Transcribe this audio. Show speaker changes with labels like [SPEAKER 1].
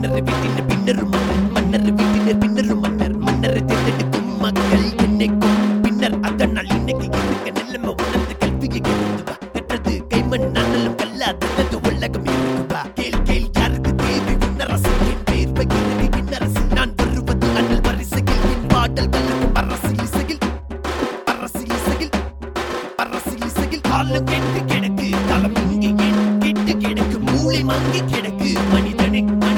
[SPEAKER 1] மன்னர் வீட்டினர் பின்னரும் மன்னர் மன்னர் வீட்டினர் பின்னரும் மன்னர் மன்னரை தேர்ந்தெடுக்கும் மக்கள் என்னைக்கும் பின்னர் அதனால் இன்னைக்கு இருக்க நிலைமை உணர்ந்து கல்வியை கருதுவா கற்றது கைமண் நாங்களும் கல்லாதது உலகம் இருக்குவா கேள் கேள் யாருக்கு தேவை உன்னரசின் பேர்வை இறுதி விண்ணரசு நான் வருவது அண்ணல் வரிசையில் என் பாடல் கலக்கும் அரசியல் இசையில் அரசியல் இசையில் அரசியல் இசையில் காலம் கெட்டு கிடக்கு தலம் இங்கே ஏன் கெட்டு கிடக்கு மூளை மங்கி கிடக்கு மனிதனை